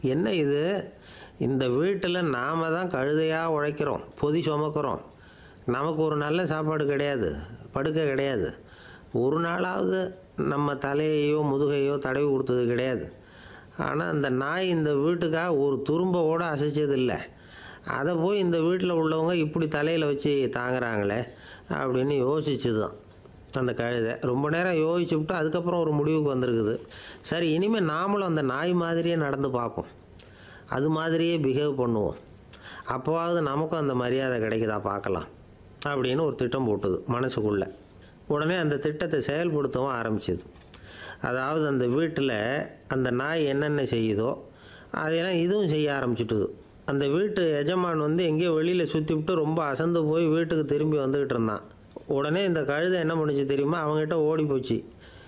என்ன இது இந்த வீட்டில் நாம தான் கழுதையாக உழைக்கிறோம் பொதி சுமக்கிறோம் நமக்கு ஒரு நல்ல சாப்பாடு கிடையாது படுக்கை கிடையாது ஒரு நாளாவது நம்ம தலையையோ முதுகையோ தடவி கொடுத்தது கிடையாது ஆனால் அந்த நாய் இந்த வீட்டுக்காக ஒரு துரும்ப கூட அசைச்சது இல்லை அதை போய் இந்த வீட்டில் உள்ளவங்க இப்படி தலையில் வச்சு தாங்குறாங்களே அப்படின்னு யோசிச்சு தான் அந்த கழுதை ரொம்ப நேரம் யோசிச்சுவிட்டு அதுக்கப்புறம் ஒரு முடிவுக்கு வந்திருக்குது சரி இனிமேல் நாமளும் அந்த நாய் மாதிரியே நடந்து பார்ப்போம் அது மாதிரியே பிஹேவ் பண்ணுவோம் அப்போவாவது நமக்கும் அந்த மரியாதை கிடைக்குதா பார்க்கலாம் அப்படின்னு ஒரு திட்டம் போட்டுது மனசுக்குள்ளே உடனே அந்த திட்டத்தை செயல்படுத்தவும் ஆரம்பிச்சது அதாவது அந்த வீட்டில் அந்த நாய் என்னென்ன செய்யுதோ அதையெல்லாம் இதுவும் செய்ய ஆரம்பிச்சிட்டுது அந்த வீட்டு எஜமான் வந்து எங்கேயோ வெளியில் சுற்றி விட்டு ரொம்ப அசந்து போய் வீட்டுக்கு திரும்பி வந்துக்கிட்டு இருந்தான் உடனே இந்த கழுதை என்ன பண்ணுச்சு தெரியுமா அவங்ககிட்ட ஓடி போச்சு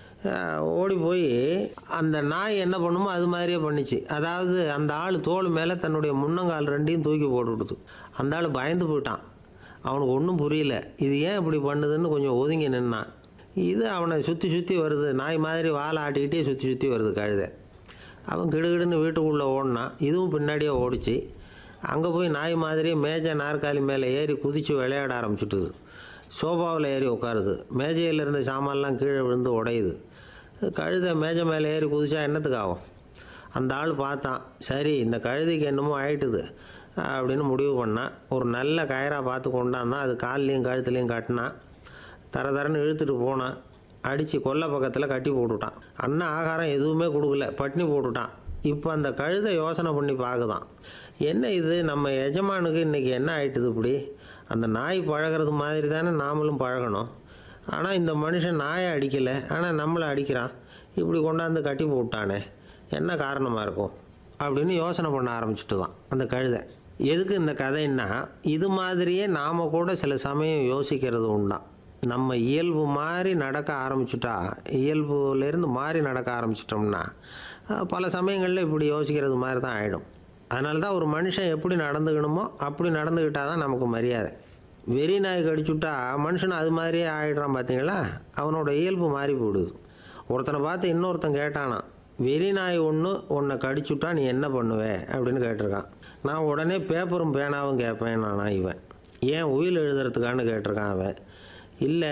அஹ் ஓடி போய் அந்த நாய் என்ன பண்ணுமோ அது மாதிரியே பண்ணிச்சு அதாவது அந்த ஆள் தோல் மேலே தன்னுடைய முன்னங்கால் ரெண்டையும் தூக்கி போட்டுவிடுது அந்த ஆள் பயந்து போயிட்டான் அவனுக்கு ஒன்றும் புரியல இது ஏன் இப்படி பண்ணுதுன்னு கொஞ்சம் ஒதுங்கி நின்னான் இது அவனை சுற்றி சுற்றி வருது நாய் மாதிரி வாழை ஆட்டிக்கிட்டே சுற்றி சுற்றி வருது கழுதை அவன் கிடுகிடுன்னு வீட்டுக்குள்ளே ஓடினான் இதுவும் பின்னாடியே ஓடிச்சு அங்கே போய் நாய் மாதிரியே மேஜை நாற்காலி மேலே ஏறி குதித்து விளையாட ஆரம்பிச்சுட்டுது சோஃபாவில் ஏறி உட்காருது மேஜையில் இருந்த சாமான்லாம் கீழே விழுந்து உடையுது கழுதை மேஜை மேலே ஏறி குதிச்சா என்னத்துக்கு ஆகும் அந்த ஆள் பார்த்தான் சரி இந்த கழுதைக்கு என்னமோ ஆயிட்டுது அப்படின்னு முடிவு பண்ணான் ஒரு நல்ல கயராக பார்த்து கொண்டாந்தான் அது கால்லையும் கழுத்துலையும் கட்டினான் தர தரன்னு இழுத்துட்டு போனான் அடித்து கொல்லை பக்கத்தில் கட்டி போட்டுட்டான் அண்ணன் ஆகாரம் எதுவுமே கொடுக்கல பட்னி போட்டுட்டான் இப்போ அந்த கழுதை யோசனை பண்ணி பார்க்குதான் என்ன இது நம்ம எஜமானுக்கு இன்றைக்கி என்ன ஆயிட்டுது இப்படி அந்த நாய் பழகிறது மாதிரி தானே நாமளும் பழகணும் ஆனால் இந்த மனுஷன் நாயை அடிக்கலை ஆனால் நம்மளை அடிக்கிறான் இப்படி கொண்டாந்து கட்டி போட்டானே என்ன காரணமாக இருக்கும் அப்படின்னு யோசனை பண்ண ஆரம்பிச்சுட்டு தான் அந்த கழுதை எதுக்கு இந்த கதைன்னா இது மாதிரியே நாம் கூட சில சமயம் யோசிக்கிறது உண்டாம் நம்ம இயல்பு மாதிரி நடக்க ஆரம்பிச்சுட்டா இயல்புலேருந்து மாறி நடக்க ஆரம்பிச்சிட்டோம்னா அஹ், பல சமயங்களில் இப்படி யோசிக்கிறது மாதிரி தான் ஆகிடும் அதனால தான் ஒரு மனுஷன் எப்படி நடந்துக்கணுமோ அப்படி நடந்துக்கிட்டால் தான் நமக்கு மரியாதை வெறி நாய் கடிச்சுட்டா மனுஷன் அது மாதிரியே ஆகிடுறான் பார்த்தீங்களா அவனோட இயல்பு மாறி போயிடுது ஒருத்தனை பார்த்து இன்னொருத்தன் கேட்டானான் வெறி நாய் ஒன்று உன்னை கடிச்சுட்டா நீ என்ன பண்ணுவே அப்படின்னு கேட்டிருக்கான் நான் உடனே பேப்பரும் பேனாவும் கேட்பேன் நானா இவன் ஏன் உயில் எழுதுறதுக்கான்னு கேட்டிருக்கான் அவன் இல்லை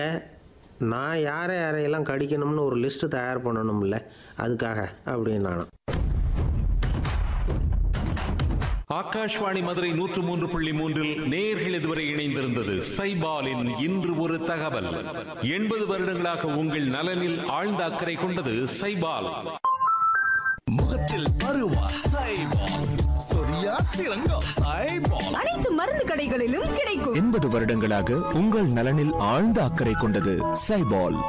நான் யாரை யாரையெல்லாம் கடிக்கணும்னு ஒரு லிஸ்ட்டு தயார் பண்ணணும்ல அதுக்காக அப்படின்னு நானும் ஆகாஷ்வாணி மதுரை நூற்று மூன்று புள்ளி மூன்றில் நேர்கள் இதுவரை இணைந்திருந்தது சைபாலின் இன்று ஒரு தகவல் எண்பது வருடங்களாக உங்கள் நலனில் ஆழ்ந்த அக்கறை கொண்டது சைபால் முகத்தில் பருவா சைபால் சொரியா சிறங்கம் சைபால் அனைத்து மருந்து கடைகளிலும் கிடைக்கும் எண்பது வருடங்களாக உங்கள் நலனில் ஆழ்ந்த அக்கறை கொண்டது சைபால்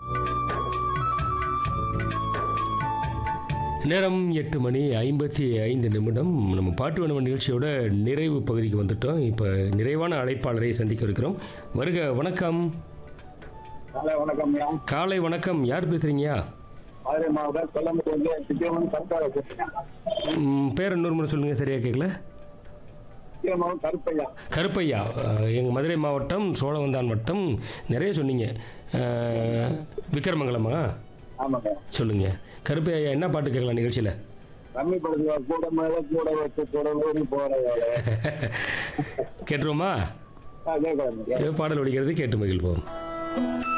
நேரம் எட்டு மணி ஐம்பத்தி ஐந்து நிமிடம் நம்ம பாட்டு வேணும் நிகழ்ச்சியோட நிறைவு பகுதிக்கு வந்துட்டோம் இப்போ நிறைவான அழைப்பாளரை சந்திக்க இருக்கிறோம் வருக வணக்கம் ஹலோ வணக்கம்யா காலை வணக்கம் யார் பேசுறீங்கயா மதுரை மாவட்டம் கொல்லம்பூர் வந்து சித்தியமன் சர்க்கார பேசுறேன் ம், பேர் இன்னொரு முறை சொல்லுங்க சரியா கேட்கல சித்தியமன் கருப்பையா கருப்பையா எங்கள் மதுரை மாவட்டம் சோழவந்தான் வட்டம் நிறைய சொன்னீங்க அஹ், விக்கிரமங்கலமா ஆமாங்க சொல்லுங்க கருப்பையா என்ன பாட்டு கேட்கலாம் நிகழ்ச்சியில் கம்மி படுத்துவா கூட மேல கூட வச்சு கூட ஓடி போற வேலை கேட்டுருவோமா கேட்கலாம் ஏதோ பாடல் ஒடிக்கிறது கேட்டு மகிழ்வோம்